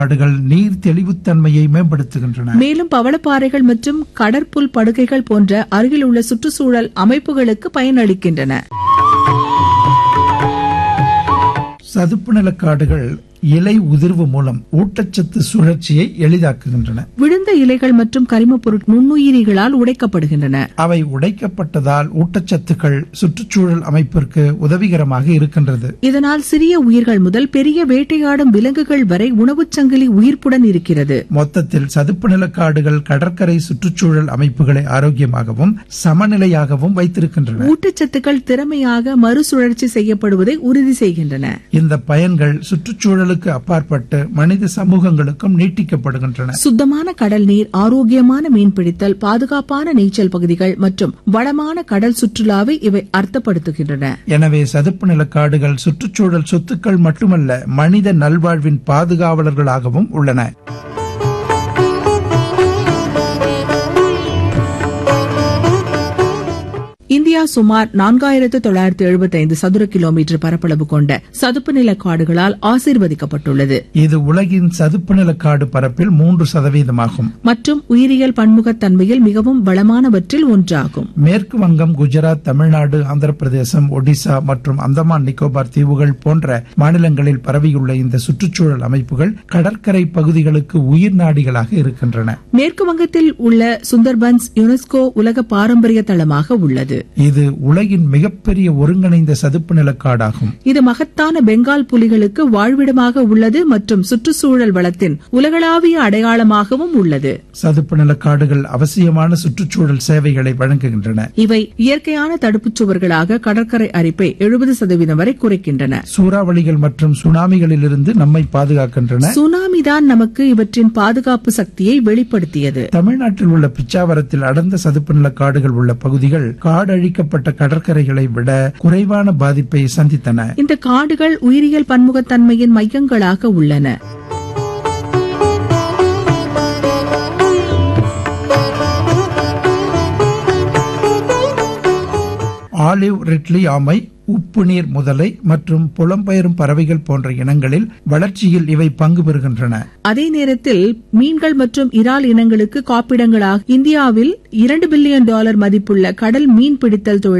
காடுகள் நீர் தெளிவுத்தன்மையை மேம்படுத்துகின்றன மேலும் பவளப்பாறைகள் மற்றும் கடற்புல் படுகைகள் போன்ற அருகில் உள்ள சுற்றுச்சூழல் அமைப்புகளுக்கு பயனளிக்கின்றன சதுப்பு நில காடுகள் இலை உதிர்வு மூலம் ஊட்டச்சத்து சுழற்சியை எளிதாக்குகின்றன விழுந்த இலைகள் மற்றும் கரிமப் பொருட் நுண்ணுயிரிகளால் உடைக்கப்படுகின்றன அவை உடைக்கப்பட்டதால் ஊட்டச்சத்துக்கள் சுற்றுச்சூழல் அமைப்பிற்கு உதவிகரமாக இருக்கின்றது இதனால் சிறிய உயிர்கள் முதல் பெரிய வேட்டையாடும் விலங்குகள் வரை உணவுச் சங்கிலி உயிர்ப்புடன் இருக்கிறது மொத்தத்தில் சதுப்பு நில காடுகள் கடற்கரை சுற்றுச்சூழல் அமைப்புகளை ஆரோக்கியமாகவும் சமநிலையாகவும் வைத்திருக்கின்றன ஊட்டச்சத்துக்கள் திறமையாக மறுசுழற்சி செய்யப்படுவதை உறுதி செய்கின்றன இந்த பயன்கள் சுற்றுச்சூழலுக்கு அப்பாற்பட்டு மனித சமூகங்களுக்கும் நீட்டிக்கப்படுகின்றன சுத்தமான கடல் நீர் ஆரோக்கியமான மீன்பிடித்தல் பாதுகாப்பான நீச்சல் பகுதிகள் மற்றும் வளமான கடல் சுற்றுலாவை இவை அர்த்தப்படுத்துகின்றன எனவே சதுப்பு நில காடுகள் சுற்றுச்சூழல் சொத்துக்கள் மட்டுமல்ல மனித நல்வாழ்வின் பாதுகாவலர்களாகவும் உள்ளன இந்தியா சுமார் நான்காயிரத்து தொள்ளாயிரத்து எழுபத்தைந்து சதுர கிலோமீட்டர் பரப்பளவு கொண்ட சதுப்பு நில காடுகளால் ஆசீர்வதிக்கப்பட்டுள்ளது இது உலகின் சதுப்பு நில காடு பரப்பில் மூன்று சதவீதமாகும் மற்றும் உயிரியல் பன்முகத்தன்மையில் மிகவும் வளமானவற்றில் ஒன்றாகும் மேற்கு வங்கம் குஜராத் தமிழ்நாடு ஆந்திர பிரதேசம் ஒடிசா மற்றும் அந்தமான் நிக்கோபார் தீவுகள் போன்ற மாநிலங்களில் பரவியுள்ள இந்த சுற்றுச்சூழல் அமைப்புகள் கடற்கரை பகுதிகளுக்கு உயிர் நாடிகளாக இருக்கின்றன மேற்கு வங்கத்தில் உள்ள சுந்தர்பன்ஸ் யுனெஸ்கோ உலக பாரம்பரிய தளமாக உள்ளது இது உலகின் மிகப்பெரிய ஒருங்கிணைந்த சதுப்பு நில காடாகும் இது மகத்தான பெங்கால் புலிகளுக்கு வாழ்விடமாக உள்ளது மற்றும் சுற்றுச்சூழல் வளத்தின் உலகளாவிய அடையாளமாகவும் உள்ளது சதுப்பு நில காடுகள் அவசியமான சுற்றுச்சூழல் சேவைகளை வழங்குகின்றன இவை இயற்கையான தடுப்புச் சுவர்களாக கடற்கரை அரிப்பை எழுபது சதவீதம் வரை குறைக்கின்றன சூறாவளிகள் மற்றும் சுனாமிகளிலிருந்து நம்மை பாதுகாக்கின்றன சுனாமி தான் நமக்கு இவற்றின் பாதுகாப்பு சக்தியை வெளிப்படுத்தியது தமிழ்நாட்டில் உள்ள பிச்சாவரத்தில் அடர்ந்த சதுப்பு நில காடுகள் உள்ள பகுதிகள் காடழிக்கப்பட்ட கடற்கரைகளை விட குறைவான பாதிப்பை சந்தித்தன இந்த காடுகள் உயிரியல் பன்முகத்தன்மையின் மையங்களாக உள்ளன ஆலிவ் ரிட்லி ஆமை உப்பு நீர் முதலை மற்றும் புலம்பெயரும் பறவைகள் போன்ற இனங்களில் வளர்ச்சியில் இவை பங்கு பெறுகின்றன அதே நேரத்தில் மீன்கள் மற்றும் இறால் இனங்களுக்கு காப்பிடங்களாக இந்தியாவில் இரண்டு பில்லியன் டாலர் மதிப்புள்ள கடல் மீன் பிடித்தல் தொழில்